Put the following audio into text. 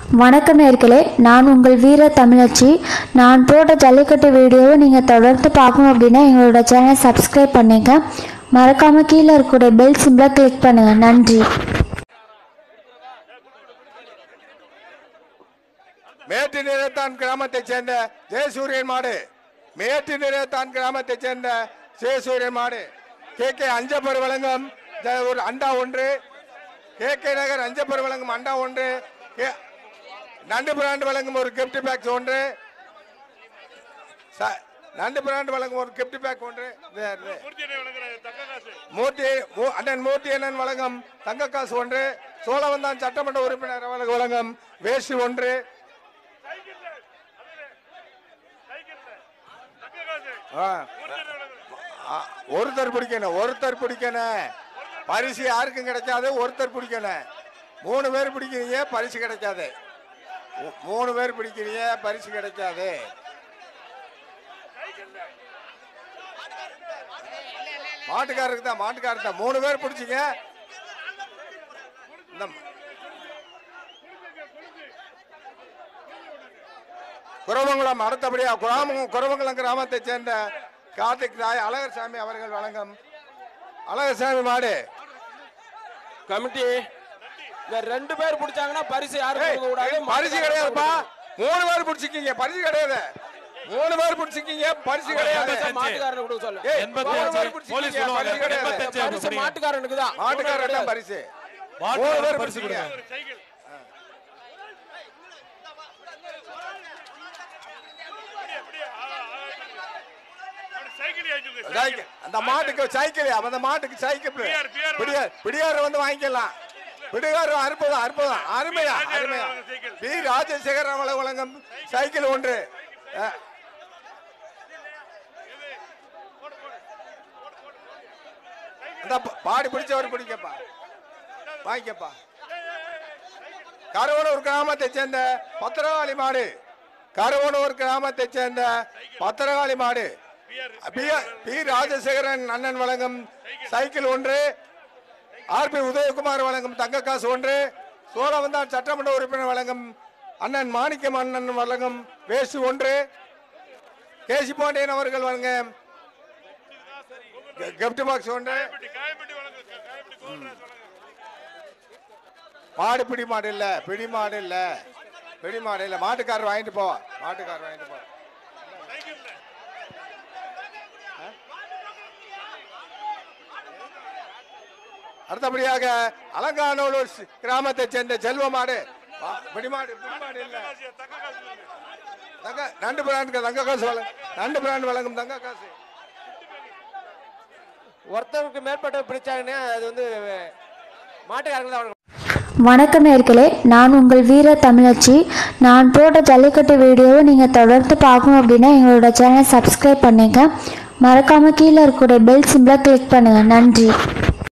வணக்கம் நேர்களே நான் உங்கள் வீர தமிழச்சி நான் போட்ட ஜல்லிக்கட்டு வீடியோவை நீங்கள் தொடர்ந்து பார்க்கணும் அப்படின்னா எங்களோட சேனலை சப்ஸ்கிரைப் பண்ணுங்க மறக்காமல் கீழே இருக்கக்கூடிய பெல் சிம்பிளை கிளிக் பண்ணுங்கள் நன்றி மேட்டு நிறைத்தான் கிராமத்தைச் சேர்ந்த ஜெயசூரியன் மாடு மேட்டு நிறைத்தான் கிராமத்தைச் சேர்ந்த ஜெயசூரியன் மாடு கே கே அஞ்சப்பர் வழங்கும் ஜ- ஒரு அண்டா ஒன்று கே கே நகர் அஞ்சப்பர் வழங்கும் அண்டா ஒன்று கே- நண்டு பிராண்ட் வழங்கும் ஒரு கிஃப்ட் பேக் ஒன்று ச- நண்டு பிராண்ட் வழங்கும் ஒரு கிஃப்ட் பேக் ஒன்று இது- இது. மூர்த்தி மூ- அண்ணன் மூர்த்தி அண்ணன் வழங்கும் தங்க காசு ஒன்று சோழவந்தான் சட்டமன்ற உறுப்பினர் அவர்களுக்கு வழங்கும் வேஷ்டி ஒன்று ஆ. ஆ, ஒருத்தர் பிடிக்கணும் ஒருத்தர் பிடிக்கணும் பரிசு யாருக்கும் கிடைக்காது ஒருத்தர் பிடிக்கணும் மூணு பேர் பிடிக்கிறீங்க பரிசு கிடைக்காது மூ- மூணு பேர் பிடிக்கிறீங்க பரிசு கிடைக்காது மாட்டுக்காரருக்கு தான் மாட்டுக்காரருக்கு தான் மூணு பேர் பிடிச்சிங்க இந்த குரவங்குளம் அடுத்தபடியா குராம குரவங்குளம் கிராமத்தை சேர்ந்த கார்த்திக் ராய் அழகர் சாமி அவர்கள் வழங்கும் அழகர் சாமி மாடு கமிட்டி இந்த ரெண்டு பேர் பிடிச்சாங்கன்னா பரிசு யாரும் ஏய், கொடுக்க கூடாது பரிசு கிடையாதுப்பா மூணு பேர் பிடிச்சிக்கிங்க பரிசு கிடையாது மூணு பேர் பிடிச்சிக்கிங்க பரிசு கிடையாது மாட்டுக்காரனுக்கு கொடுக்க சொல்லு ஏய், எண்பத்தி மூணு அஞ்சு. பேர் பிடிச்சிக்கிங்க, போலீஸ் சொல்லுவாங்க. பரிசு கிடையாது. எண்பத்தஞ்சு. பரிசு கொடுங்க. மாட்டுக்காரனுக்கு தான் மாட்டுக்காரர் தான் பரிசு மூணு மாட்டுக்காரர் பேர் பரிசு பிடிச்சிக்கிங்க கொடுங்க. சைக்கிள் அந்த மாட்டுக்கு சைக்கிள் அந்த மாட்டுக்கு சைக்கிள் பிடியார் பிடியார் வந்து வாங்கிக்கலாம் பிடியார் அற்புதம் அற்புதம் அருமையா அருமையா பி ராஜசேகர் அவளை வழங்கும் சைக்கிள் ஒன்று அஹ். இந்த பா- பாடி பிடிச்சவர் பிடிக்கப்பா வாங்கிக்கப்பா கருவனூர் கிராமத்தை சேர்ந்த பத்திரகாளி மாடு கருவனூர் கிராமத்தை சேர்ந்த பத்திரகாளி மாடு பி- பி ராஜசேகரன் அண்ணன் வழங்கும் சைக்கிள் ஒன்று ஆர்பி உதயகுமார் வழங்கும் தங்க காசு ஒன்று சோழவந்தான் சட்டமன்ற உறுப்பினர் வழங்கும் அண்ணன் மாணிக்கம் அண்ணன் வழங்கும் வேஷ்டி ஒன்று கேசி பாண்டியன் அவர்கள் வழங்கும் கிஃப்ட் பாக்ஸ் ஒன்று மாடு பிடி மாடு இல்ல பிடி மாடு இல்ல பிடி மாடு இல்ல மாட்டுக்காரர் வாங்கிட்டு போ மாட்டுக்காரர் வாங்கிட்டு போ அடுத்தபடியாக அலங்காநல்லூர் சி- கிராமத்தைச் சேர்ந்த செல்வ மாடு வா- பிடி மாடு பிடி மாடு இல்ல தங்க நண்டு பிராண்டுக்கு தங்க காசு வழங்கும் நண்டு பிராண்ட் வழங்கும் தங்க காசு ஒருத்தருக்கு மேற்பட்ட பிடிச்சாங்கன்னா அது வந்து மாட்டுக்காரங்க தான் வணக்கம் நேர்களே நான் உங்கள் வீர தமிழச்சி நான் போட்ட ஜல்லிக்கட்டு வீடியோவை நீங்கள் தொடர்ந்து பார்க்கணும் அப்படின்னா எங்களோட சேனலை சப்ஸ்கிரைப் பண்ணுங்க மறக்காமல் கீழே இருக்கக்கூடிய பெல் சிம்பிளை கிளிக் பண்ணுங்கள் நன்றி